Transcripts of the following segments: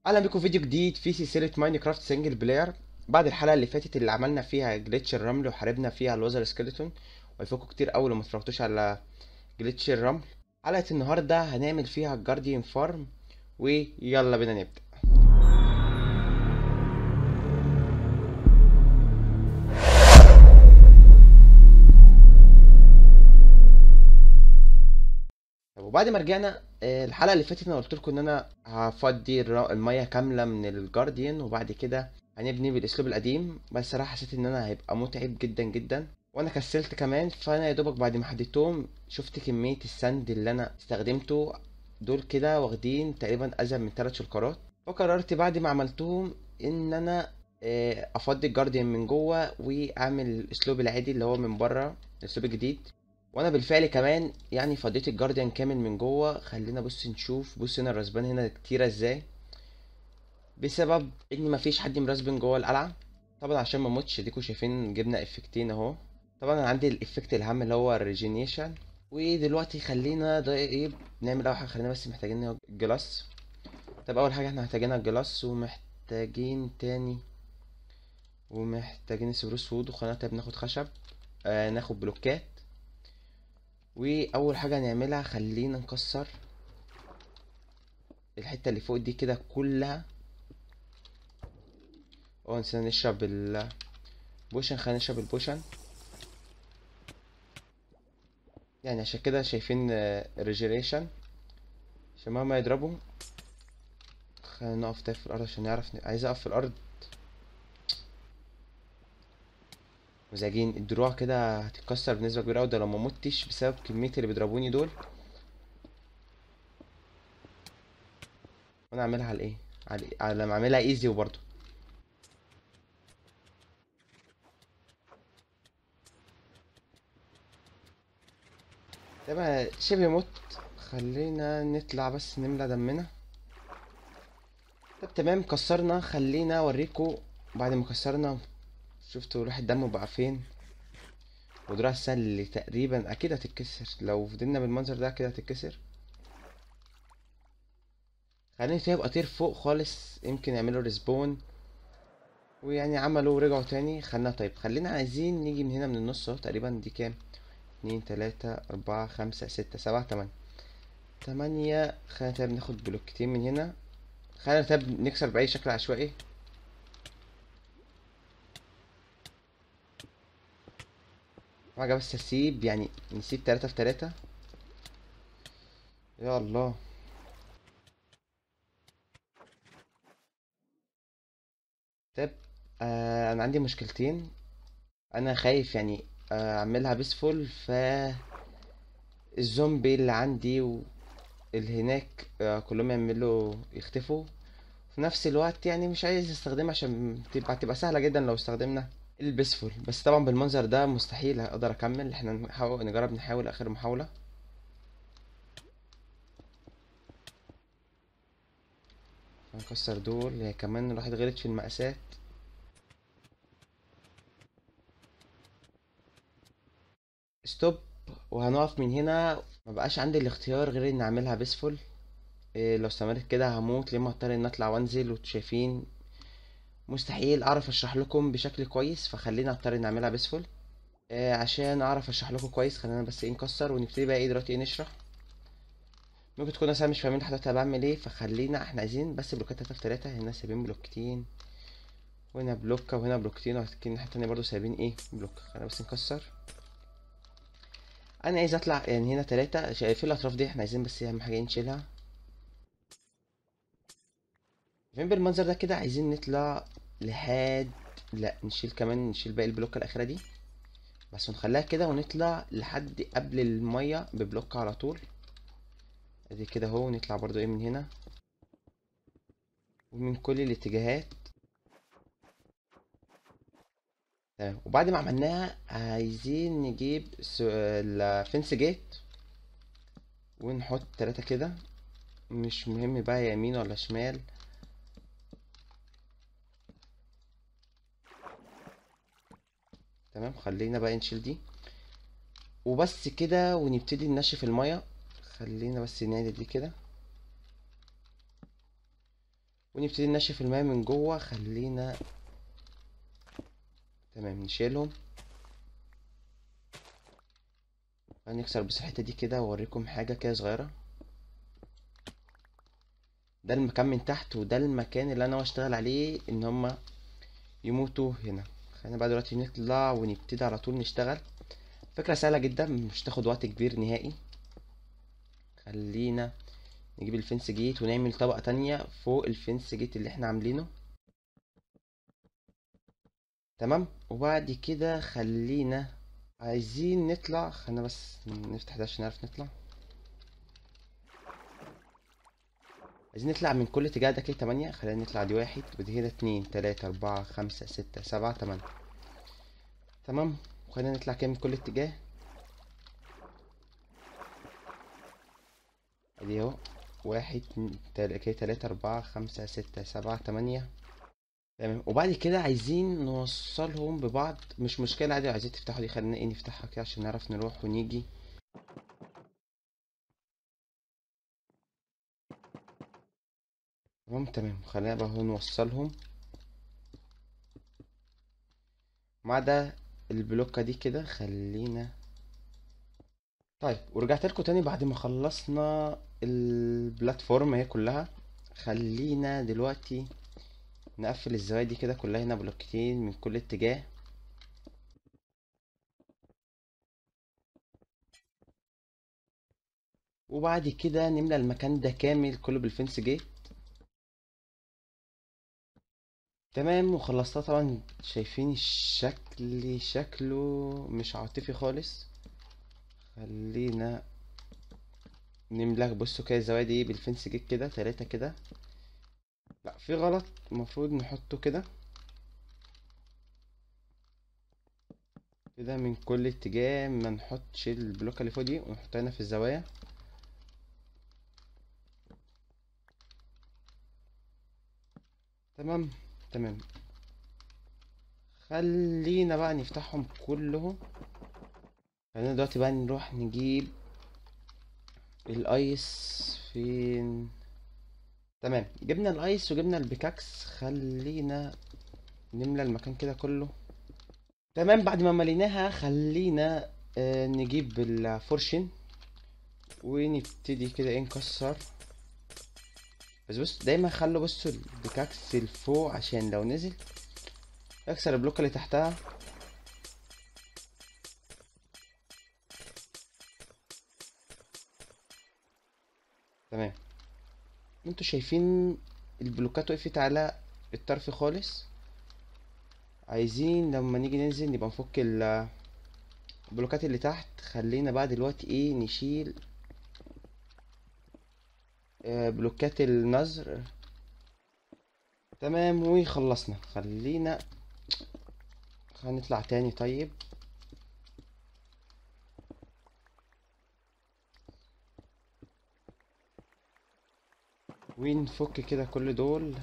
اهلا بكم في فيديو جديد في سلسله ماينكرافت سنجل بلاير بعد الحلقه اللي فاتت اللي عملنا فيها جليتش الرمل وحاربنا فيها الوزر سكيلتون ويفوكوا كتير قوي لو ما اتفرجتوش على جليتش الرمل حلقه النهارده هنعمل فيها الجارديان فارم ويلا بينا نبدا طب وبعد ما رجعنا آه، الحلقه اللي فاتت انا قلت لكم ان انا هفضي الر- الميه كامله من الجارديان وبعد كده هنبني بالاسلوب القديم بس صراحه حسيت ان انا هيبقى متعب جدا جدا وانا كسلت كمان فانا يا دوبك بعد ما حددتهم شفت كميه السند اللي انا استخدمته دول كده واخدين تقريبا ازيد من 3 شلكرات فقررت بعد ما عملتهم ان انا آه، افضي الجارديان من جوه واعمل الاسلوب العادي اللي هو من بره الاسلوب الجديد وانا بالفعل كمان يعني فضيت الجارديان كامل من جوه خلينا بص نشوف بص هنا الرسبان هنا كتيره ازاي بسبب ان مفيش حد مرسبن جوه القلعه طبعا عشان ما اموتش ديكوا شايفين جبنا افكتين اهو طبعا انا عندي الافكت الاهم اللي هو الريجينيشن ودلوقتي خلينا ده ايه نعمل اول حاجه خلينا بس محتاجين الجلاس طب اول حاجه احنا محتاجين الجلاس ومحتاجين تاني ومحتاجين سبروس وود وخلينا طيب ناخد خشب آه ناخد بلوكات واول حاجه نعملها خلينا نكسر الحته اللي فوق دي كده كلها اه نسينا نشرب البوشن خلينا نشرب البوشن يعني عشان كده شايفين ريجريشن عشان مهما يضربوا خلينا نقف طيب في الارض عشان نعرف ن... عايز اقف في الارض مزعجين الدروع كده هتتكسر بنسبة كبيرة أوي ده لو ما متش بسبب كمية اللي بيضربوني دول وانا اعملها على ايه على إيه؟ على لما اعملها ايزي وبرضه تمام شبه مت خلينا نطلع بس نملى دمنا طب تمام كسرنا خلينا اوريكم بعد ما كسرنا شفتوا راح الدم بقى فين ودراع السهل اللي تقريبا اكيد هتتكسر لو فضلنا بالمنظر ده كده هتتكسر خلينا فيها يبقى طير فوق خالص يمكن يعملوا ريسبون ويعني عملوا ورجعوا تاني خلينا طيب خلينا عايزين نيجي من هنا من النص اهو تقريبا دي كام اتنين تلاتة أربعة خمسة ستة سبعة تمانية تمانية خلينا طيب ناخد بلوكتين من هنا خلينا طيب نكسر بأي شكل عشوائي حاجة بس اسيب يعني نسيب تلاتة في تلاتة يا الله طب آه انا عندي مشكلتين انا خايف يعني آه، اعملها بيسفول ف الزومبي اللي عندي واللي هناك آه، كلهم يعملوا يختفوا في نفس الوقت يعني مش عايز استخدمها عشان تبقى تبقى سهلة جدا لو استخدمنا البيسفول بس طبعا بالمنظر ده مستحيل اقدر اكمل احنا نحاول نجرب نحاول اخر محاولة هنكسر دول هي كمان الواحد غلط في المقاسات ستوب وهنقف من هنا مبقاش عندي الاختيار غير ان اعملها بيسفول إيه لو استمرت كده هموت لما اضطر ان اطلع وانزل وانتوا شايفين مستحيل اعرف اشرح لكم بشكل كويس فخلينا اضطر ان اعملها بيسفول إيه عشان اعرف اشرح لكم كويس خلينا بس ايه نكسر ونبتدي بقى ايه دلوقتي ايه نشرح ممكن تكونوا مثلا مش فاهمين لحد دلوقتي أنا بعمل ايه فخلينا احنا عايزين بس بلوكات تلاتة في تلاتة هنا سايبين بلوكتين وهنا بلوكة وهنا بلوكتين وهنا الناحية التانية برضه سايبين ايه بلوك خلينا بس نكسر انا عايز اطلع يعني هنا تلاتة شايفين الاطراف دي احنا عايزين بس اهم حاجة إيه نشيلها فين بالمنظر ده كده عايزين نطلع لحد لا نشيل كمان نشيل باقي البلوكة الأخيرة دي بس نخليها كده ونطلع لحد قبل المية ببلوك على طول ادي كده اهو نطلع برضو ايه من هنا ومن كل الاتجاهات تمام وبعد ما عملناها عايزين نجيب س- الفنس جيت ونحط تلاتة كده مش مهم بقى يمين ولا شمال تمام خلينا بقى نشيل دي وبس كده ونبتدي ننشف المية خلينا بس نعدل دي كده ونبتدي ننشف الماء من جوه خلينا تمام نشيلهم هنكسر بس الحتة دي كده واوريكم حاجة كده صغيرة ده المكان من تحت وده المكان اللي انا هشتغل عليه ان هما يموتوا هنا خلينا بقى دلوقتي نطلع ونبتدي على طول نشتغل فكرة سهلة جدا مش تاخد وقت كبير نهائي خلينا نجيب الفنس جيت ونعمل طبقة تانية فوق الفنس جيت اللي احنا عاملينه تمام وبعد كده خلينا عايزين نطلع خلينا بس نفتح ده عشان نعرف نطلع عايزين نطلع من كل اتجاه ده كده تمانية خلينا نطلع دي واحد ودي هنا اتنين تلاتة أربعة خمسة ستة سبعة تمانية تمام وخلينا نطلع كده من كل اتجاه ادي اهو واحد اتنين، تل- كده تلاتة أربعة خمسة ستة سبعة تمانية تمام وبعد كده عايزين نوصلهم ببعض مش مشكلة عادي لو عايزين تفتحوا دي خلينا ايه نفتحها كده عشان نعرف نروح ونيجي تمام تمام خلينا بقى هو نوصلهم ما عدا البلوكة دي كده خلينا طيب ورجعت لكم تاني بعد ما خلصنا البلاتفورم هي كلها خلينا دلوقتي نقفل الزوايا دي كده كلها هنا بلوكتين من كل اتجاه وبعد كده نملى المكان ده كامل كله بالفنس جيت تمام وخلصتها طبعا شايفين الشكل شكله مش عاطفي خالص خلينا نملى بصوا كده الزوايا دي بالفنس جيت كده تلاتة كده لا في غلط المفروض نحطه كده كده من كل اتجاه ما نحطش البلوكة اللي فوق دي ونحطها هنا في الزوايا تمام تمام خلينا بقى نفتحهم كلهم خلينا دلوقتي بقى نروح نجيب الايس فين تمام جبنا الايس وجبنا البيكاكس خلينا نملى المكان كده كله تمام بعد ما مليناها خلينا آه نجيب الفرشن ونبتدي كده ايه نكسر بس بص دايما خلوا بصوا البيكاكس لفوق عشان لو نزل اكسر البلوكة اللي تحتها تمام انتوا شايفين البلوكات وقفت على الطرف خالص عايزين لما نيجي ننزل نبقى نفك ال- البلوكات اللي تحت خلينا بقى دلوقتي ايه نشيل آه، بلوكات النظر تمام وخلصنا خلينا خلينا نطلع تاني طيب ونفك كده كل دول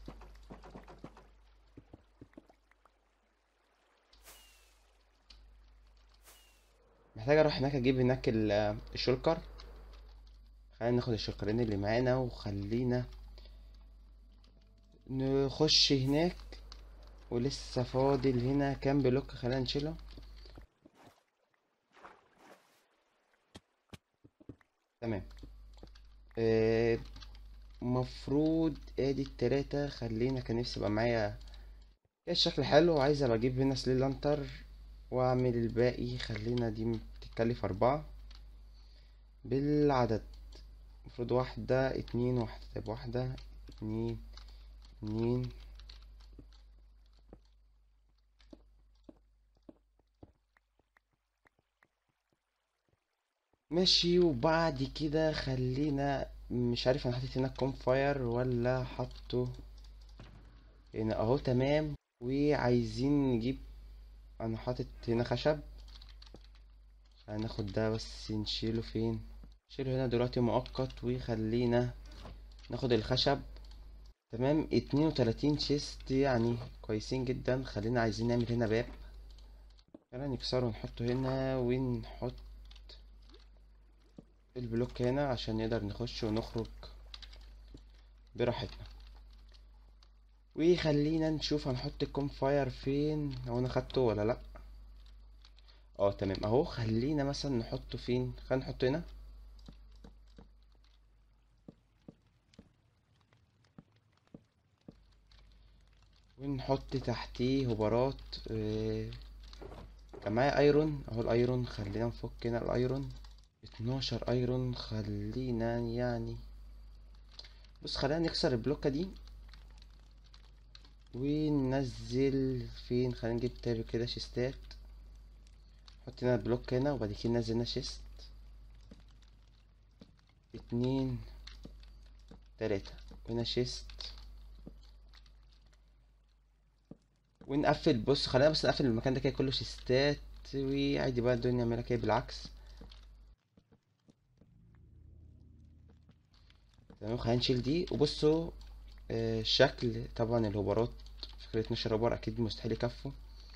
محتاج اروح هناك اجيب هناك ال- الشولكر خلينا ناخد الشولكرين اللي معانا وخلينا نخش هناك ولسه فاضل هنا كام بلوك خلينا نشيله تمام آه، مفروض ادي التلاتة خلينا كان نفسي يبقى معايا كده الشكل حلو عايز ابقى اجيب هنا سليل لانتر واعمل الباقي خلينا دي تتكلف اربعة بالعدد المفروض واحدة اتنين واحدة طيب واحدة اتنين اتنين ماشي وبعد كده خلينا مش عارف انا حطيت هنا كوم فاير ولا حطه هنا اهو تمام وعايزين نجيب انا حاطط هنا خشب هناخد ده بس نشيله فين نشيله هنا دلوقتي مؤقت وخلينا ناخد الخشب تمام اتنين وتلاتين شيست يعني كويسين جدا خلينا عايزين نعمل هنا باب خلينا نكسره ونحطه هنا ونحط البلوك هنا عشان نقدر نخش ونخرج براحتنا وخلينا نشوف هنحط الكون فاير فين هو انا خدته ولا لا اه تمام اهو خلينا مثلا نحطه فين خلينا نحطه هنا ونحط تحتيه هوبرات آه، كان معايا ايرون اهو الايرون خلينا نفك هنا الايرون 12 ايرون خلينا يعني بص خلينا نكسر البلوكة دي وننزل فين خلينا نجيب تابي كده شيستات نحط هنا البلوك هنا وبعد كده ننزل هنا شيست اتنين تلاتة وهنا شيست ونقفل بص خلينا بس نقفل المكان ده كده كله شيستات وعادي بقى الدنيا نعملها كده بالعكس تمام خلينا نشيل دي وبصوا آه، الشكل طبعا الهوبرات فكرة 12 هوبر اكيد مستحيل يكفوا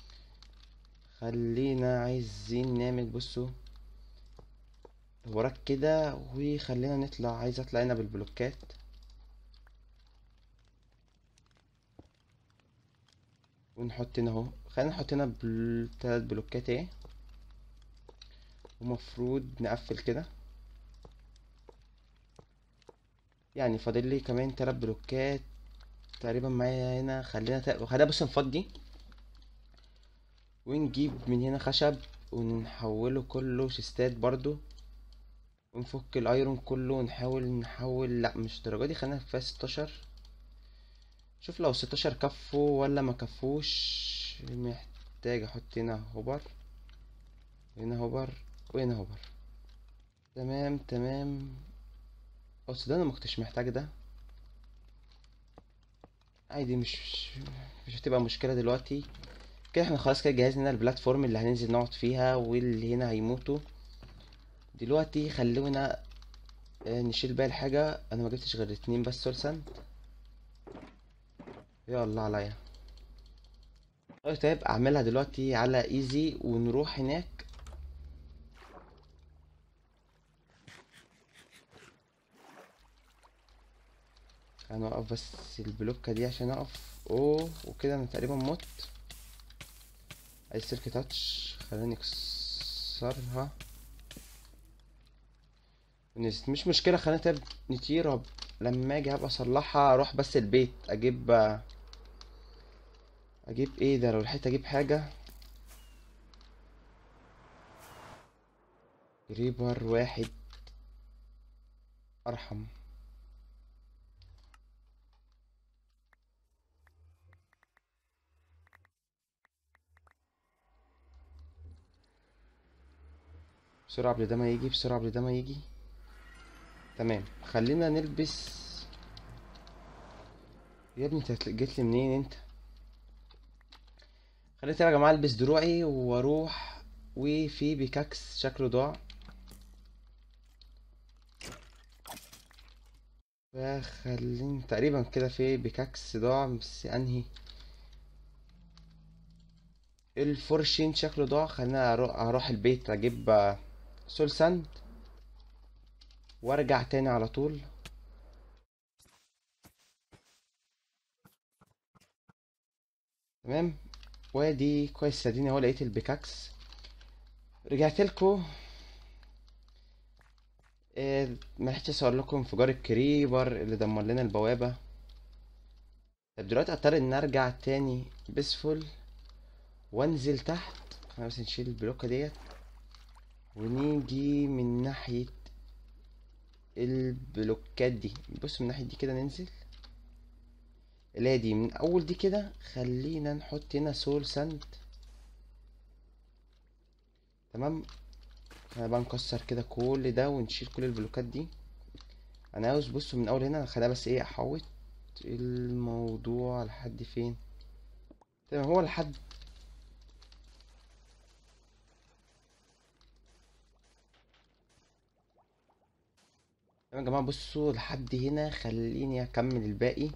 خلينا عايزين نعمل بصوا هوبرات كده وخلينا نطلع عايز اطلع هنا بالبلوكات ونحط هنا اهو خلينا نحط هنا بل... تلات بلوكات اهي ومفروض نقفل كده يعني فاضل لي كمان تلات بلوكات تقريبا معايا هنا خلينا ت... خلينا بس نفضي ونجيب من هنا خشب ونحوله كله شيستات برضو ونفك الايرون كله ونحاول نحول لا مش الدرجة دي خلينا في ستاشر شوف لو ستاشر كفوا ولا ما كفوش محتاج احط هنا هوبر هنا هوبر وهنا هوبر تمام تمام بس ده انا مكنتش محتاج ده عادي مش مش هتبقى مشكلة دلوقتي كده احنا خلاص كده جهزنا البلاتفورم اللي هننزل نقعد فيها واللي هنا هيموتوا دلوقتي خلونا آه، نشيل باقي الحاجة انا ما جبتش غير اتنين بس سول ساند يا الله عليا طيب طيب اعملها دلوقتي على ايزي ونروح هناك انا اقف بس البلوكة دي عشان اقف اوه وكده انا تقريبا مت عايز سلك تاتش خلينا نكسرها ونزلت مش مشكلة خلينا طيب نطير وب- لما اجي هبقى اصلحها اروح بس البيت اجيب اجيب ايه ده لو لحقت اجيب حاجة ريبر واحد ارحم بسرعة قبل ده ما يجي بسرعة قبل ده ما يجي تمام خلينا نلبس يا ابني انت هتل- جيت لي منين انت خليني يا جماعة البس دروعي واروح وفي بيكاكس شكله ضاع فخليني تقريبا كده في بيكاكس ضاع بس انهي الفورشين شكله ضاع خلينا اروح اروح البيت اجيب آه، سول ساند وارجع تاني على طول تمام وادي كويس اديني اهو لقيت البيكاكس رجعت لكم إيه ما لحقتش اصور لكم انفجار الكريبر اللي دمر لنا البوابة طب دلوقتي اضطر ان ارجع تاني بسفول وانزل تحت خلينا بس نشيل البلوكة ديت ونيجي من ناحية البلوكات دي بص من ناحية دي كده ننزل اللي هي دي من اول دي كده خلينا نحط هنا سول ساند تمام احنا بقى نكسر كده كل ده ونشيل كل البلوكات دي انا عاوز بصوا من اول هنا خلينا بس ايه احوط الموضوع لحد فين تمام هو لحد تمام يا جماعة بصوا لحد هنا خليني اكمل الباقي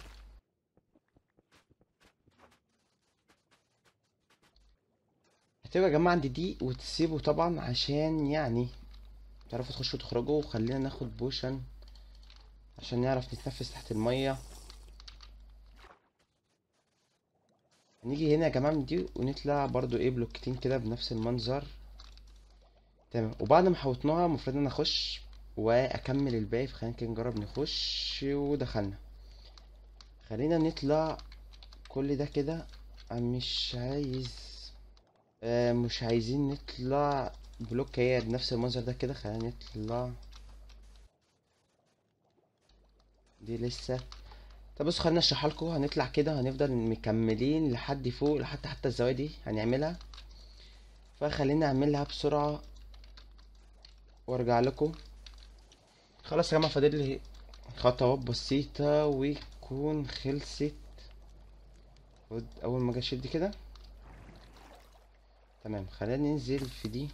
هتبقى يا جماعة عند دي وتسيبوا طبعا عشان يعني تعرفوا تخشوا وتخرجوا وخلينا ناخد بوشن عشان نعرف نتنفس تحت المية هنيجي هنا يا جماعة من دي ونطلع برضو ايه بلوكتين كده بنفس المنظر تمام وبعد ما حوطناها المفروض ان انا اخش واكمل الباقي فخلينا كده نجرب نخش ودخلنا خلينا نطلع كل ده كده أنا مش عايز آه مش عايزين نطلع بلوك هي بنفس المنظر ده كده خلينا نطلع دي لسه طب بصوا خلينا اشرحها لكم هنطلع كده هنفضل مكملين لحد فوق لحد حتى الزوايا دي هنعملها فخلينا اعملها بسرعة وارجع لكم خلاص يا جماعة فاضل لي خطوات بسيطة ويكون خلصت خد اول ما اجي اشد كده تمام خلينا ننزل في دي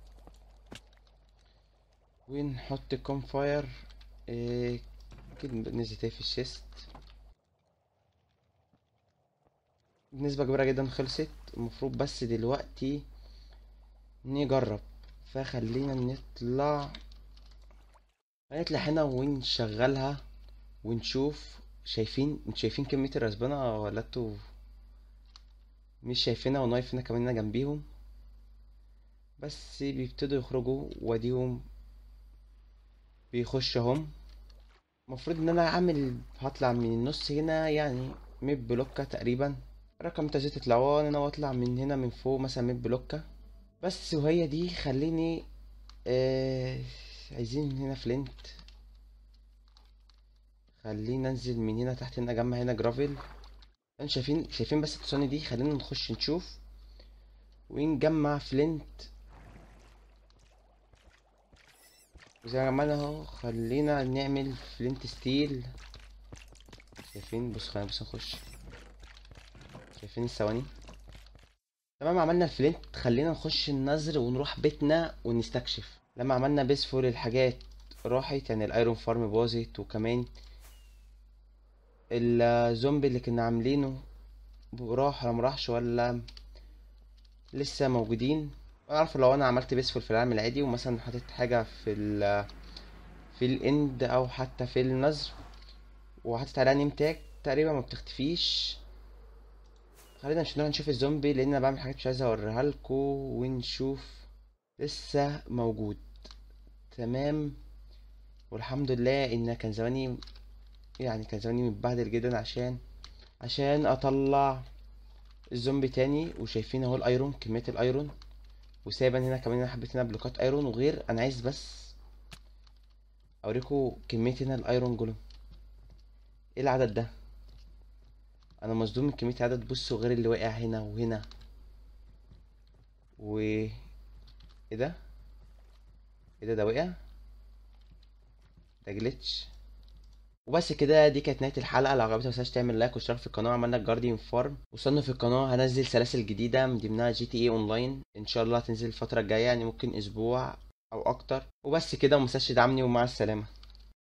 ونحط كوم فاير إيه اكيد نزلت اهي في الشيست بنسبة كبيرة جدا خلصت المفروض بس دلوقتي نجرب فخلينا نطلع هنطلع هنا ونشغلها ونشوف شايفين انتوا شايفين كمية الرسبانة ولا انتوا مش شايفينها ونايف هنا كمان هنا جنبيهم بس بيبتدوا يخرجوا واديهم بيخش اهم المفروض ان انا اعمل هطلع من النص هنا يعني ميد بلوكة تقريبا رقم تلاتة تطلعوا انا واطلع من هنا من فوق مثلا ميد بلوكة بس وهي دي خليني آه عايزين هنا فلنت خلينا انزل من هنا تحت هنا اجمع هنا جرافيل انتوا شايفين شايفين بس التصاني دي خلينا نخش نشوف ونجمع فلنت وزي ما عملنا اهو خلينا نعمل فلنت ستيل شايفين بص خلينا بس نخش شايفين الثواني تمام عملنا الفلنت خلينا نخش النظر ونروح بيتنا ونستكشف لما عملنا بيسفول الحاجات راحت يعني الايرون فارم باظت وكمان الزومبي اللي كنا عاملينه راح ولا مراحش ولا لسه موجودين اعرف لو انا عملت بيسفول في العالم العادي ومثلا حطيت حاجه في ال في الاند او حتى في النظر وحطيت عليها نيم تاج تقريبا ما بتختفيش خلينا نروح نشوف الزومبي لان انا بعمل حاجات مش عايز اوريها لكم ونشوف لسه موجود تمام والحمد لله ان كان زماني يعني كان زماني متبهدل جدا عشان عشان اطلع الزومبي تاني وشايفين اهو الايرون كمية الايرون وسايبا هنا كمان انا حبيت هنا بلوكات ايرون وغير انا عايز بس اوريكم كمية هنا الايرون جولوم ايه العدد ده انا مصدوم من كمية عدد بصوا غير اللي واقع هنا وهنا و ايه ده ايه ده ده وقع ده جليتش وبس كده دي كانت نهايه الحلقه لو عجبتك متنساش تعمل لايك واشتراك في القناه عملنا جارديان فارم وصلنا في القناه هنزل سلاسل جديده من ضمنها جي تي اي اونلاين ان شاء الله هتنزل الفتره الجايه يعني ممكن اسبوع او اكتر وبس كده ومتنساش تدعمني ومع السلامه